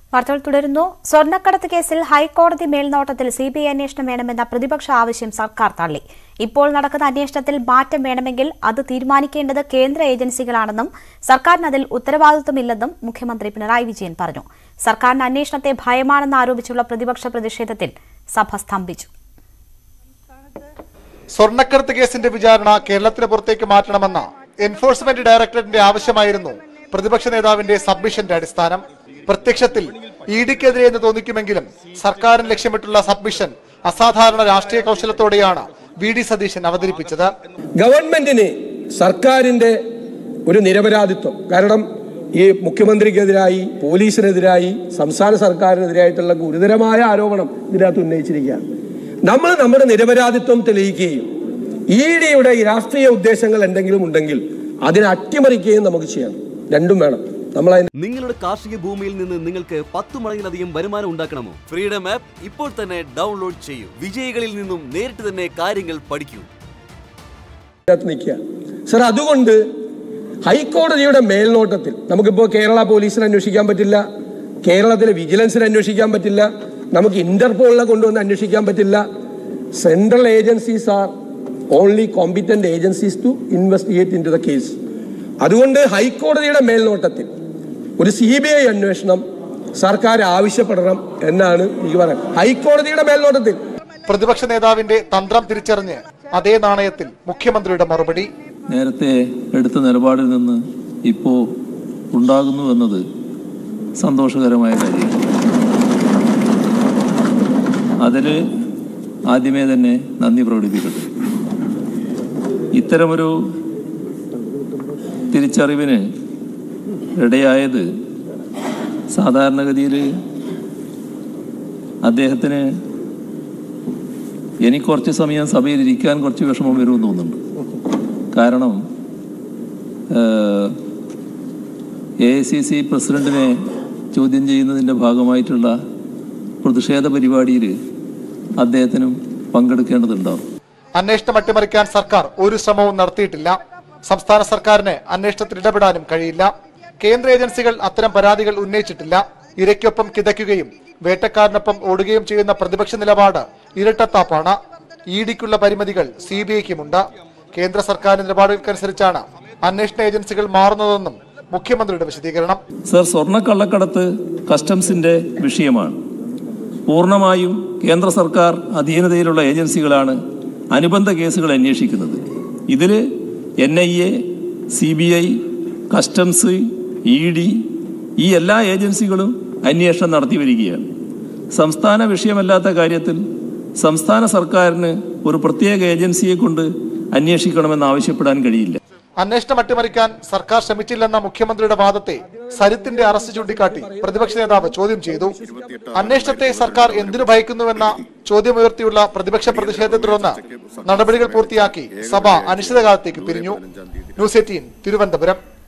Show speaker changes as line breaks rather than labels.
വാർത്തകൾ തുടരുന്നു സ്വർണ്ണക്കടത്ത് കേസിൽ ഹൈക്കോടതി മേൽനോട്ടത്തിൽ സി ബി ഐ അന്വേഷണം വേണമെന്ന പ്രതിപക്ഷ ആവശ്യം സർക്കാർ തള്ളി ഇപ്പോൾ നടക്കുന്ന അന്വേഷണത്തിൽ മാറ്റം വേണമെങ്കിൽ അത് തീരുമാനിക്കേണ്ടത് കേന്ദ്ര ഏജൻസികളാണെന്നും സർക്കാരിന് അതിൽ ഉത്തരവാദിത്വമില്ലെന്നും മുഖ്യമന്ത്രി പിണറായി വിജയൻ പറഞ്ഞു സർക്കാരിന് അന്വേഷണത്തെ ഭയമാണെന്ന് ആരോപിച്ചുള്ള പ്രതിപക്ഷ പ്രതിഷേധത്തിൽ സഭ സ്തംഭിച്ചു
സ്വർണ്ണക്കടത്ത് കേസിന്റെ വിചാരണ കേരളത്തിന് പുറത്തേക്ക് മാറ്റണമെന്ന എൻഫോഴ്സ്മെന്റ് ഡയറക്ടറേറ്റിന്റെ ആവശ്യമായിരുന്നു പ്രതിപക്ഷ നേതാവിന്റെ സബ്മിഷന്റെ അടിസ്ഥാനം പ്രത്യക്ഷത്തിൽ ഇ ഡിക്കെതിരെ എന്ന് തോന്നിക്കുമെങ്കിലും സർക്കാരിന് ലക്ഷ്യമിട്ടുള്ള സബ്മിഷൻ അസാധാരണ രാഷ്ട്രീയ കൗശലത്തോടെയാണ് വി ഡി സതീശൻ അവതരിപ്പിച്ചത്
ഗവൺമെന്റിന് സർക്കാരിന്റെ ഒരു നിരപരാധിത്വം കാരണം ഈ മുഖ്യമന്ത്രിക്കെതിരായി പോലീസിനെതിരായി സംസ്ഥാന സർക്കാരിനെതിരായിട്ടുള്ള ഗുരുതരമായ ആരോപണം ഇതിനകത്ത് ഉന്നയിച്ചിരിക്കുകയാണ് നമ്മൾ നമ്മുടെ നിരപരാധിത്വം തെളിയിക്കുകയും ഇ ഡിയുടെ രാഷ്ട്രീയ ഉദ്ദേശങ്ങൾ എന്തെങ്കിലും ഉണ്ടെങ്കിൽ അതിനെ അട്ടിമറിക്കുകയും നമുക്ക് ചെയ്യണം രണ്ടും വേണം നമ്മൾ അതിന്
നിങ്ങളുടെ കാർഷിക ഭൂമിയിൽ നിന്ന് നിങ്ങൾക്ക് പത്ത് മടങ്ങിലധികം വരുമാനം ഉണ്ടാക്കണമോ ഫ്രീഡം ആപ്പ് ഇപ്പോൾ തന്നെ ഡൗൺലോഡ് ചെയ്യൂ വിജയികളിൽ നിന്നും നേരിട്ട് തന്നെ കാര്യങ്ങൾ പഠിക്കൂ
ഇതിനകത്ത് നിൽക്കുക സർ അതുകൊണ്ട് ഹൈക്കോടതിയുടെ മേൽനോട്ടത്തിൽ നമുക്കിപ്പോൾ കേരള പോലീസിനെ അന്വേഷിക്കാൻ പറ്റില്ല കേരളത്തിലെ വിജിലൻസിനെ അന്വേഷിക്കാൻ പറ്റില്ല നമുക്ക് ഇന്റർപോളിനെ കൊണ്ടുവന്ന് അന്വേഷിക്കാൻ പറ്റില്ല central agencies are only competent agencies to investigate into the case അതുകൊണ്ട് ഹൈക്കോടതിയുടെ മേൽനോട്ടത്തിൽ ഒരു സി ബി ഐ അന്വേഷണം സർക്കാർ ആവശ്യപ്പെടണം എന്നാണ് എനിക്ക് പറയാൻ ഹൈക്കോടതിയുടെ മേൽനോട്ടത്തിൽ
പ്രതിപക്ഷ നേതാവിന്റെ തന്ത്രം തിരിച്ചറിഞ്ഞ് അതേ നാണയത്തിൽ മുഖ്യമന്ത്രിയുടെ മറുപടി
നേരത്തെ എടുത്ത നിലപാടിൽ നിന്ന് ഇപ്പോൾ ഉണ്ടാകുന്നു എന്നത് സന്തോഷകരമായ കാര്യമാണ് അതിൽ ആദ്യമേ തന്നെ നന്ദി പ്രകടിപ്പിക്കട്ടെ ഇത്തരമൊരു തിരിച്ചറിവിന് ഇടയായത് സാധാരണഗതിയിൽ അദ്ദേഹത്തിന് എനിക്ക് കുറച്ച് സമയം സഭയിൽ ഇരിക്കാൻ കുറച്ച് വിഷമം വരുമെന്ന് തോന്നുന്നുണ്ട് കാരണം എ ഐ സി സി പ്രസിഡന്റിനെ ചോദ്യം ചെയ്യുന്നതിൻ്റെ ഭാഗമായിട്ടുള്ള പ്രതിഷേധ പരിപാടിയിൽ അദ്ദേഹത്തിനും പങ്കെടുക്കേണ്ടതുണ്ടാവും
അന്വേഷണം അട്ടിമറിക്കാൻ സർക്കാർ ഒരു ശ്രമവും നടത്തിയിട്ടില്ല സംസ്ഥാന സർക്കാരിന് അന്വേഷണത്തിൽ ഇടപെടാനും കഴിയില്ല കേന്ദ്ര ഏജൻസികൾ അത്തരം പരാതികൾ ഉന്നയിച്ചിട്ടില്ല ഇരയ്ക്കൊപ്പം കിതയ്ക്കുകയും വേട്ടക്കാരനൊപ്പം ഓടുകയും ചെയ്യുന്ന പ്രതിപക്ഷ നിലപാട് ഇരട്ടത്താപ്പാണ് ഇ ഡിക്കുള്ള പരിമിതികൾ സി ബി ഐക്കുമുണ്ട് കേന്ദ്ര സർക്കാരിന്റെ നിലപാടുകൾക്കനുസരിച്ചാണ് അന്വേഷണ ഏജൻസികൾ മാറുന്നതെന്നും മുഖ്യമന്ത്രിയുടെ വിശദീകരണം
സർ സ്വർണ്ണക്കള്ളക്കടത്ത് കസ്റ്റംസിൻ്റെ വിഷയമാണ് പൂർണ്ണമായും കേന്ദ്ര സർക്കാർ അധീനതയിലുള്ള ഏജൻസികളാണ് അനുബന്ധ കേസുകൾ അന്വേഷിക്കുന്നത് ഇതിൽ N I A C B I customs E D ഈ എല്ലാ ഏജൻസികളും അന്വേഷണം നടത്തി വരികയാണ് സംസ്ഥാന വിഷയമല്ലാത്ത കാര്യത്തിൽ സംസ്ഥാന സർക്കാരിന് ഒരു പ്രത്യേക ഏജൻസിയെ കൊണ്ട് അന്വേഷിക്കണമെന്ന് ആവശ്യപ്പെടാൻ കഴിയില്ല
അന്വേഷണം അട്ടിമറിക്കാൻ സർക്കാർ ശ്രമിച്ചില്ലെന്ന മുഖ്യമന്ത്രിയുടെ വാദത്തെ സരിത്തിന്റെ അറസ്റ്റ് ചൂണ്ടിക്കാട്ടി പ്രതിപക്ഷ നേതാവ് ചോദ്യം ചെയ്തു അന്വേഷണത്തെ സർക്കാർ എന്തിനു ഭയക്കുന്നുവെന്ന ചോദ്യമുയർത്തിയുള്ള പ്രതിപക്ഷ പ്രതിഷേധത്തെ തുടർന്ന് നടപടികൾ പൂർത്തിയാക്കി സഭ അനിശ്ചിതകാലത്തേക്ക് പിരിഞ്ഞു ന്യൂസ് എയ്റ്റീൻ തിരുവനന്തപുരം